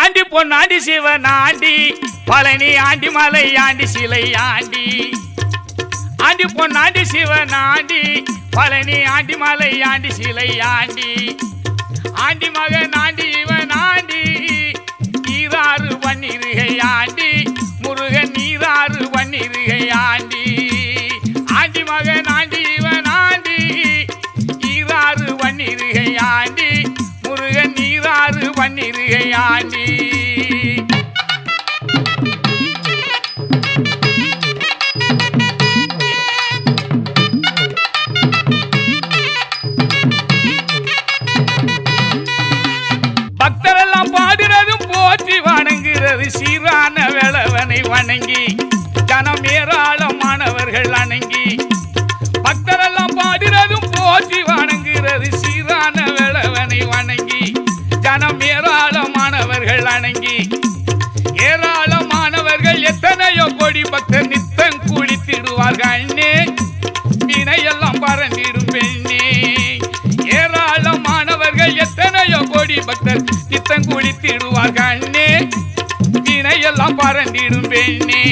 aunty பொன்னாண்டி சிவன் ஆண்டி பழனி ஆண்டி மலை ஆண்டி சிலை ஆண்டி ஆண்டி பொன்னாண்டி சிவன் ஆண்டி பழனி ஆண்டி மலை ஆண்டி சிலை ஆண்டி ஆண்டி மகன் ஆண்டி இவன் ஆண்டி நீராறு பன்னிருகை ஆண்டி முருகன் நீராறு பன்னிருகை ஆண்டி ஆண்டி மகன் ஆண்டி இவன் ஆண்டி நீராறு பன்னிருகை ஆண்டி முருகன் நீராறு பன்னிருகை ஆண்டி பக்தரெல்லாம் பாடுறதும் போற்றி வணங்குறது சீரான வேளவனை வணங்கி ஜனம் ஏராளமானவர்கள் அணங்கி பக்தரெல்லாம் பாடுறதும் போற்றி வணங்குறது சீரான வேளவனை வணங்கி ஜனம் ஏராளமானவர்கள் அணங்கி ஏராளமானவர்கள் எத்தனையோ கோடி பக்தர் நித்தம் குளித்திடுவார்கள் அண்ணே வினையெல்லாம் பறந்திடும் பெண்ணே ஏராளமானவர்கள் எத்தனையோ கோடி பக்தர் நித்தம் குளித்திடுவார்கள் அண்ணே வினையெல்லாம் பறந்திடும் பெண்ணே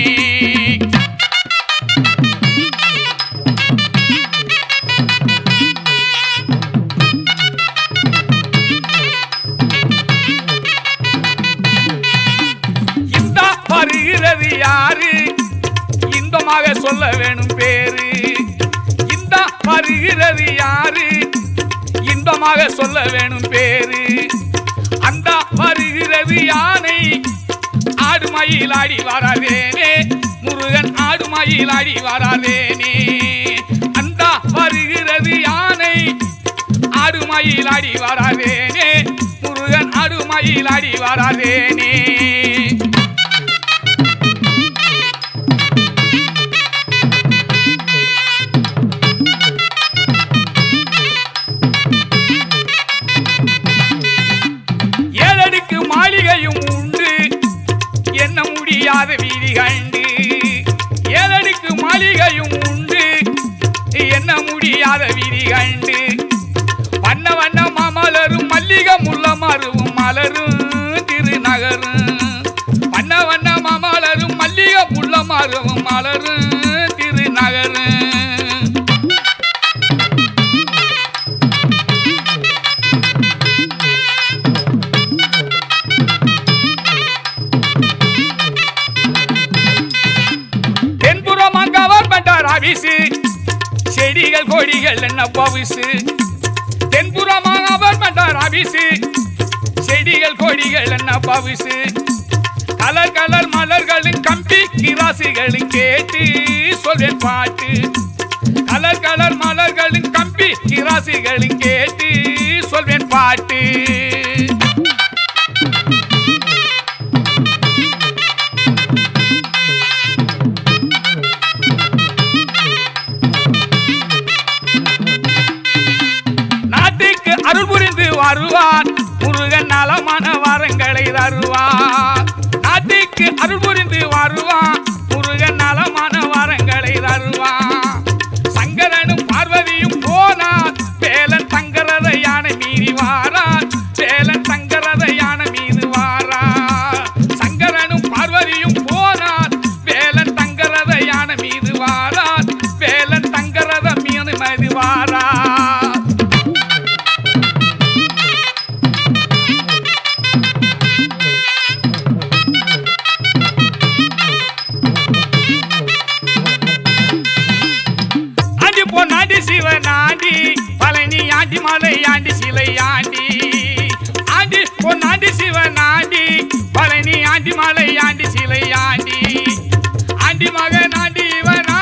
இந்த வருகிறது யாரு இன்பமாக சொல்ல வேணும் பேரு இந்த வருகிறது யாரு இன்பமாக சொல்ல வேணும் பேரு அந்த வருகிறது யானை ஆடுமயில் ஆடி வராதேனே முருகன் ஆடுமயில் ஆடி வராதேனே அந்த வருகிறது யானை ஆடுமயில் ஆடி வராதேனே முருகன் ஆடுமயில் ஆடி வராதேனே ஏழடுக்கு மாளிகையும் உண்டு என்ன முடியாத வீதி கண்டு ஏழடுக்கு மாளிகையும் உண்டு என்ன முடியாத வீதி கண்டு வண்ண வண்ண மாமலரும் மல்லிகை முல்ல மருவும் மலரும் திருநகரும் வண்ண வண்ண மாமலரும் மல்லிகை முல்ல மருவும் மலரும் திருநகரும் தென்புறமா கவர்மெண்ட் ஆபீஸ் செடிகள் கொடிகள் என்ன பவுசு தென்புறமா கவர்மெண்ட் ஆபீஸ் செடிகள் கொடிகள் என்ன பவுசு கலர் கலர் மலர்களும் கம்பி கிராசுகளும் கேட்டு சொல்வேன் பாட்டு கலர் கலர் மலர்களும் கம்பி கிராசுகளும் கேட்டு சொல்வேன் பாட்டு நாட்டுக்கு அருள் புரிந்து வருவான் முருகன் நலமான வரங்களை தருவான் நாட்டுக்கு அருள் புரிந்து வருவான் முருகன் நலமான வரங்களை தருவான் சங்கரனும் பார்வதியும் போனான் வேலன் தங்கரத யானை மீறி வாரான் வேலன் தங்கரத யானை மீது வாரான் சங்கரனும் பார்வதியும் போனான் வேலன் தங்கரத யானை மீது வாரான் வேலன் தங்கரத மீது மது வாரான் ஆண்டி பொன்னாண்டி சிவன் ஆண்டி பழனி ஆண்டி மலை ஆண்டி சிலை ஆண்டி ஆண்டி பொன்னாண்டி சிவன் ஆண்டி பழனி ஆண்டி மலை ஆண்டி சிலை ஆண்டி ஆண்டி மகன் ஆண்டி இவன்